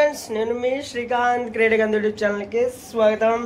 friends నేను మీ Srikanth క్రీడగంధ YouTube ఛానల్కి స్వాగతం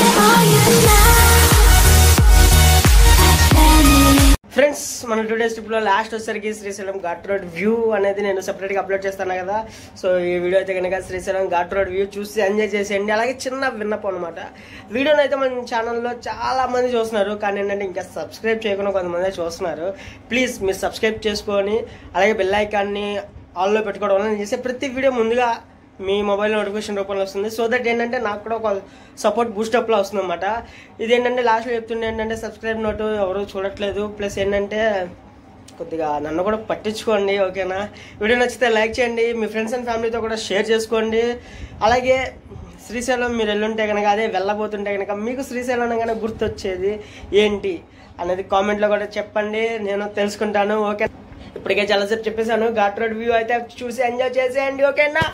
ఫ్రెండ్స్ మన టూ డేస్ ట్రిప్లో లాస్ట్ వచ్చేసరికి శ్రీశైలం ఘాట్ రోడ్ వ్యూ అనేది నేను సెపరేట్గా అప్లోడ్ చేస్తాను కదా సో ఈ వీడియో అయితే కనుక శ్రీశైలం ఘాట్ రోడ్ వ్యూ చూసి ఎంజాయ్ చేసేయండి అలాగే చిన్న విన్నపం అనమాట వీడియోని అయితే మన ఛానల్లో చాలా మంది చూస్తున్నారు కానీ ఏంటంటే ఇంకా సబ్స్క్రైబ్ చేయకుండా కొంతమంది చూస్తున్నారు ప్లీజ్ మీరు సబ్స్క్రైబ్ చేసుకొని అలాగే బెల్ ఐకాన్ని ఆల్లో పెట్టుకోవడం వల్ల నేను చేసే ప్రతి వీడియో ముందుగా మీ మొబైల్ నోటిఫికేషన్ రూపంలో వస్తుంది సో దట్ ఏంటంటే నాకు కూడా ఒక సపోర్ట్ బూస్టప్లో వస్తుంది అనమాట ఇది ఏంటంటే లాస్ట్లో చెప్తుండే ఏంటంటే సబ్స్క్రైబ్ నోటు ఎవరు చూడట్లేదు ప్లస్ ఏంటంటే కొద్దిగా నన్ను కూడా పట్టించుకోండి ఓకేనా వీడియో నచ్చితే లైక్ చేయండి మీ ఫ్రెండ్స్ అండ్ ఫ్యామిలీతో కూడా షేర్ చేసుకోండి అలాగే శ్రీశైలం మీరు వెళ్ళుంటే కనుక అదే వెళ్ళబోతుంటే కనుక మీకు శ్రీశైలం అనగానే గుర్తొచ్చేది ఏంటి అనేది కామెంట్లో కూడా చెప్పండి నేను తెలుసుకుంటాను ఓకే ఇప్పటికే చాలాసేపు చెప్పేశాను ఘాట్ రోడ్ వ్యూ అయితే చూసి ఎంజాయ్ చేసేయండి ఓకేనా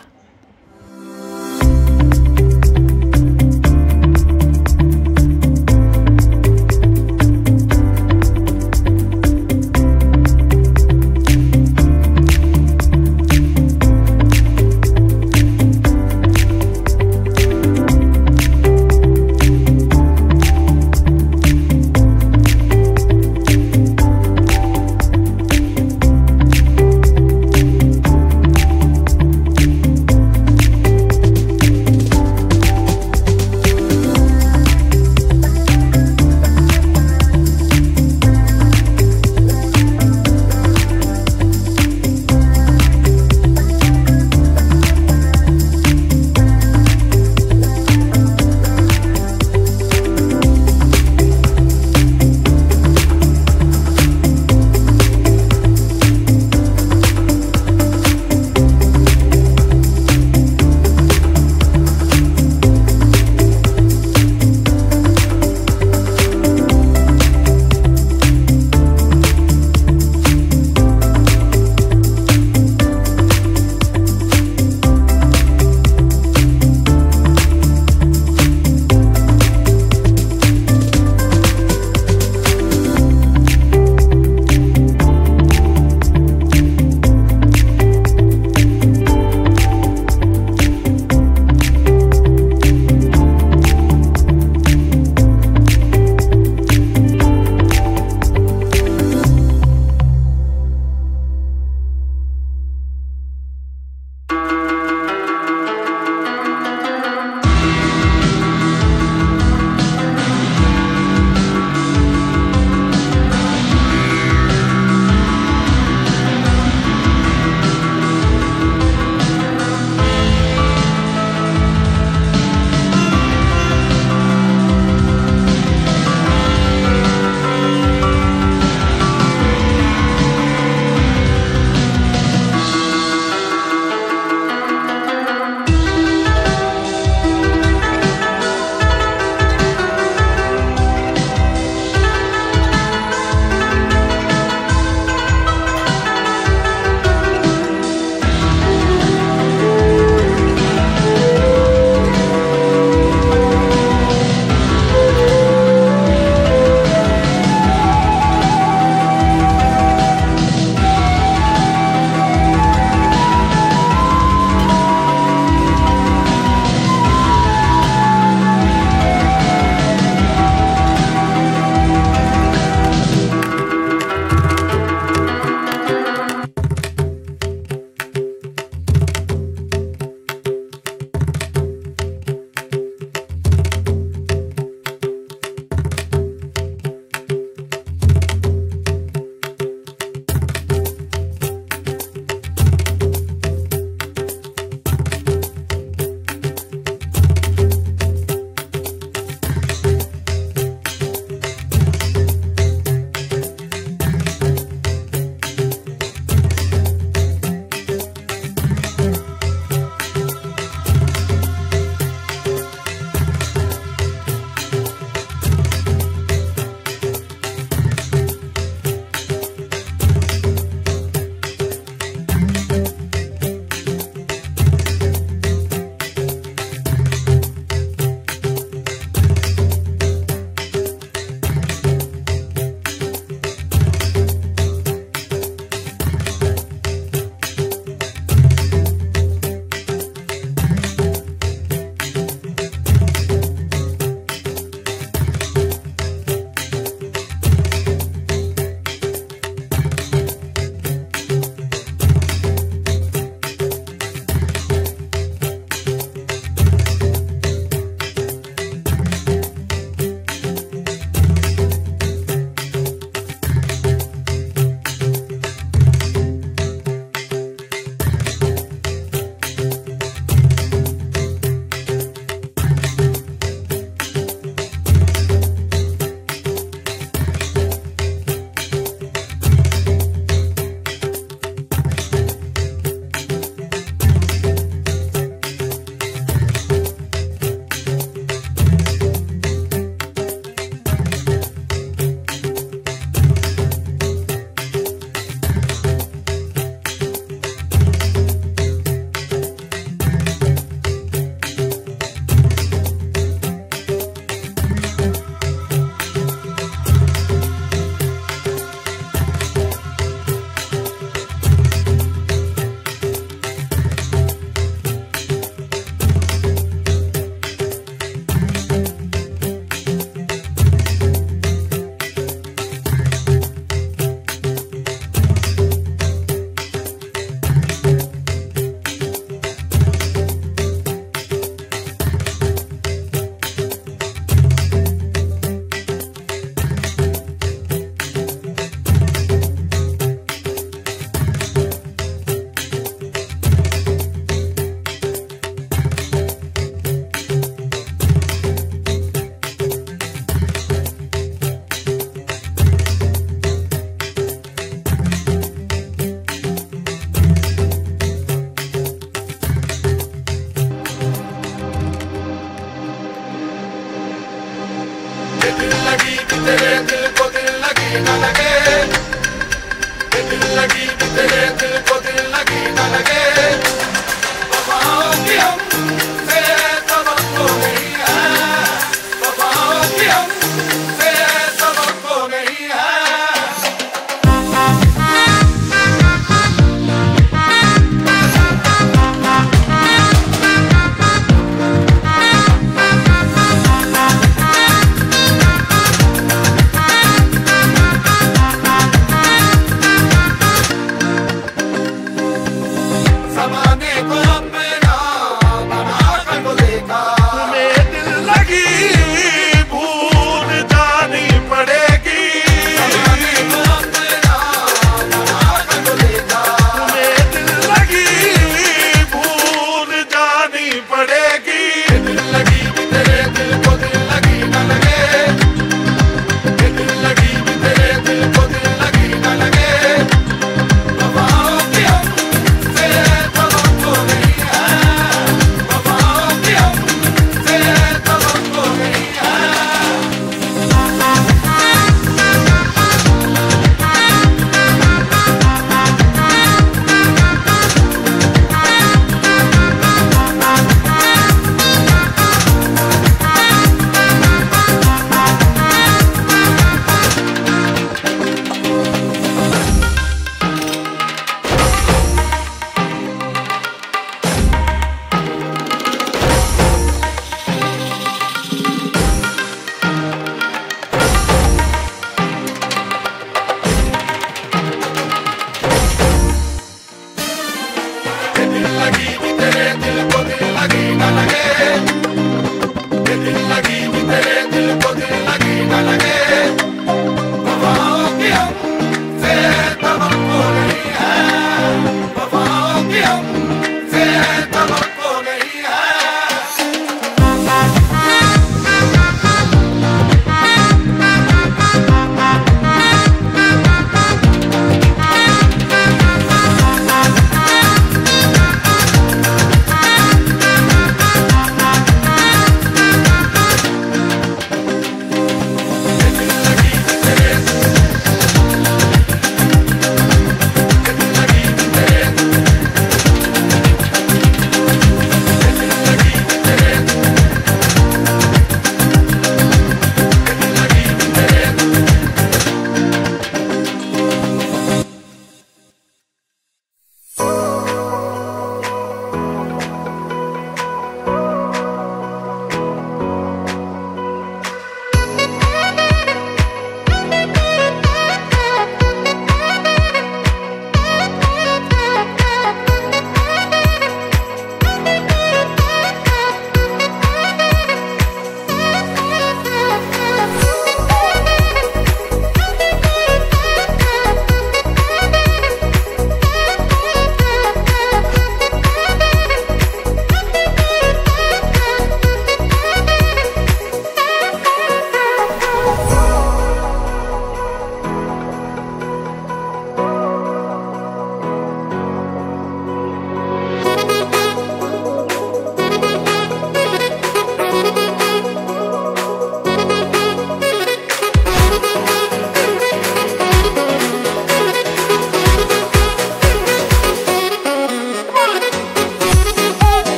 तेरे दिल को दिल लगी न लगे ये दिल लगी भी तेरे दिल को दिल लगी न लगे वफाओं की हम से तवक्को नहीं है वफाओं की हम से तवक्को नहीं है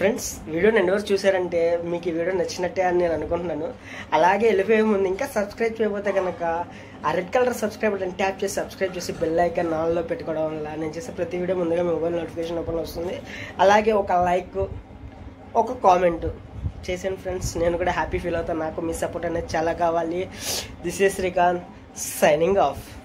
ఫ్రెండ్స్ వీడియోని ఎన్ని వరకు చూసారంటే మీకు ఈ వీడియో నచ్చినట్టే అని నేను అనుకుంటున్నాను అలాగే వెళ్ళిపోయే ముందు ఇంకా సబ్స్క్రైబ్ చేయకపోతే కనుక ఆ red colour subscribe button tap చేసి సబ్స్క్రైబ్ చేసి బెల్ ఐకాన్ ఆన్లో పెట్టుకోవడం వల్ల నేను చేసే ప్రతి వీడియో ముందుగా మీ మొబైల్ నోటిఫికేషన్ ఓపెన్ వస్తుంది అలాగే ఒక లైక్ ఒక కామెంట్ చేసాను ఫ్రెండ్స్ నేను కూడా హ్యాపీ ఫీల్ అవుతాను నాకు మీ సపోర్ట్ అనేది చాలా కావాలి this is Srikanth signing of